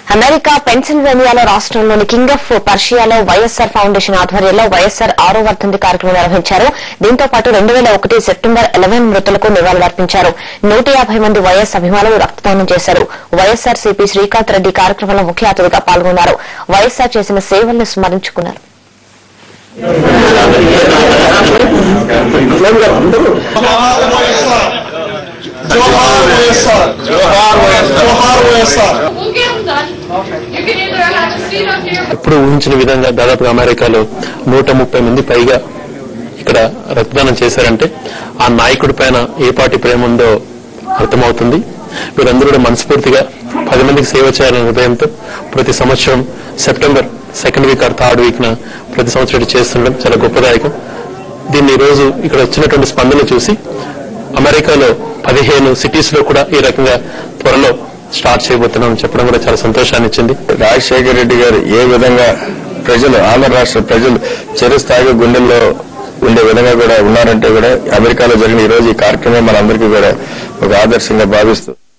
America పెన్సిల్వేనియాలో రాష్ట్రంలోని king of పర్షియాలో YSR foundation ఆధ్వర్యంలో వైఎస్సార్ ఆరో వర్ధంతి కార్యక్రమం నిర్వహించారు దీంతో పాటు రెండు వేల ఒకటి సెప్టెంబర్ ఎలెవెన్ మృతులకు నివాళులర్పించారు నూట యాభై మంది వైఎస్ అభిమానులు రక్తదానం చేశారు వైఎస్సార్ సిపి శ్రీకాంత్ రెడ్డి కార్యక్రమంలో ముఖ్య అతిథిగా పాల్గొన్నారు వైఎస్సార్ చేసిన సేవలను స్మరించుకున్నారు జోహార్ వైఎస్ఆర్ జోహార్ వైఎస్ఆర్ జోహార్ YSR We'll get them done. You can either have a seat up here. ఎప్పుడు ఊహించిన విధంగా దాదాపుగా అమెరికాలో నూట ముప్పై మంది పైగా ఇక్కడ రక్తదానం చేశారంటే ఆ నాయకుడి పైన ఏ పాటి ప్రేమ ఉందో అర్థమవుతుంది వీరందరూ కూడా మనస్ఫూర్తిగా పది మందికి సేవ చేయాలనే హృదయంతో ప్రతి సంవత్సరం September second week or third week న ప్రతి సంవత్సరం ఇట్లా చేస్తుండడం చాలా గొప్పదాయకం దీన్ని ఈ రోజు ఇక్కడ వచ్చినటువంటి స్పందన చూసి అమెరికాలో పదిహేను సిటీస్ లో కూడా ఈ రకంగా త్వరలో స్టార్ట్ చేయబోతున్నాం చెప్పడం కూడా చాలా సంతోషాన్ని ఇచ్చింది రాజశేఖర రెడ్డి గారు ఏ విధంగా ప్రజలు ఆంధ్ర రాష్ట్ర ప్రజలు చిరస్థాయిగా గుండెల్లో ఉండే విధంగా కూడా ఉన్నారంటే కూడా అమెరికాలో జరిగిన ఈ రోజు ఈ కార్యక్రమం మనందరికీ కూడా ఒక ఆదర్శంగా భావిస్తూ